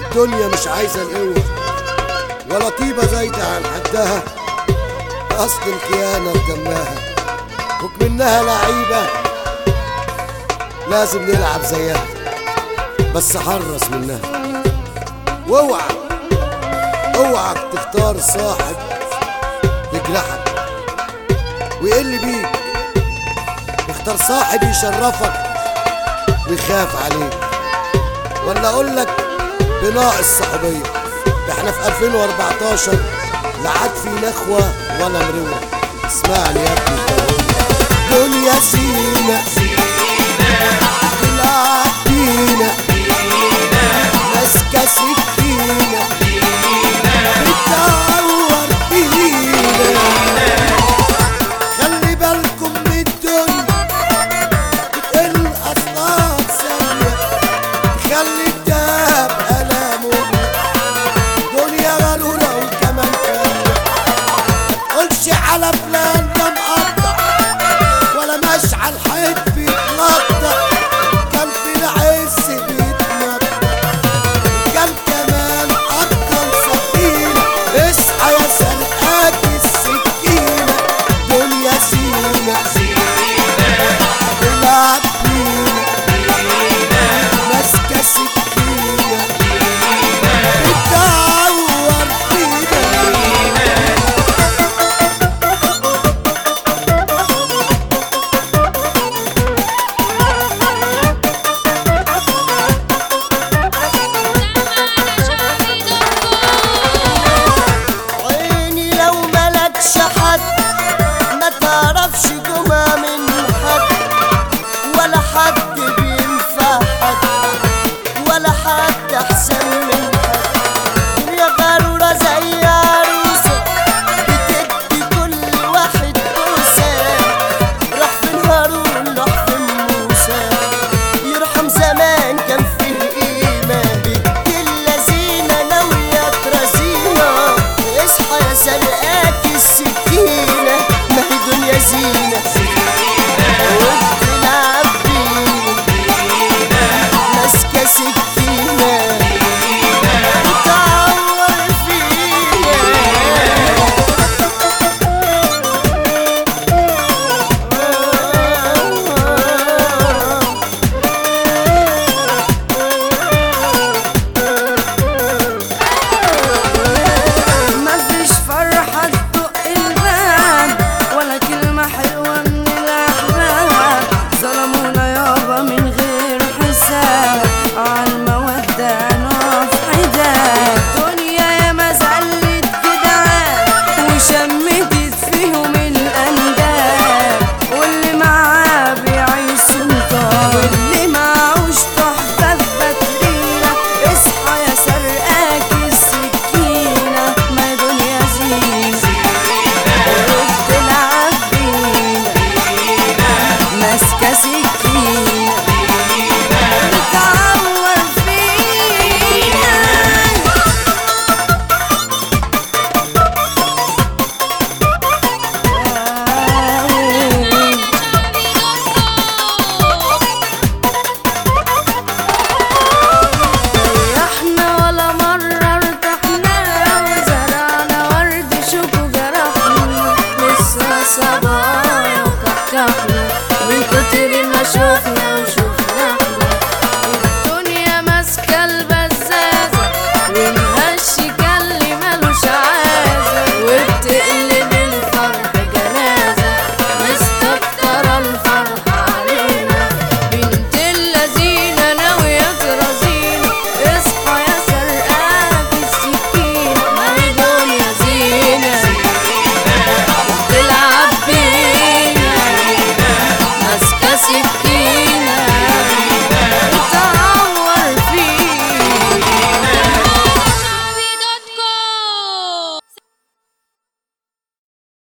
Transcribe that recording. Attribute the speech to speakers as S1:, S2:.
S1: الدنيا مش عايزة القوة ولا طيبة زايدة عن حدها أصل الخيانة بدمها حكم إنها لعيبة لازم نلعب زيها بس حرص منها واوعى اوعى تختار صاحب يجرحك ويقل بيك اختار صاحب يشرفك ويخاف عليك ولا اقول لك بناقص صحوبيه ده احنا في 2014 لا عاد في نخوه ولا مروه اسمعني يا ابني دنيا زينه تلعب بينا ماسكه سكينه بتعور فينا خلي بالكم من الدنيا بتقل اصناف ثانيه تخلي الدهب ألامه دنيا غلولة وكمان كاملة متقولش على فلان ده مقطع ولا مشعل حيط بيتنطط كان في العز بيتنطط كان كمان أكتر سفينة اصحى يا سرقاك السكينة دنيا زينة العب بينا ماسكة سكينة بتعور فينا
S2: عيني لو ملكش حد ما تعرفش جمع من حد ولا حد بينفع حد ولا حد احسن من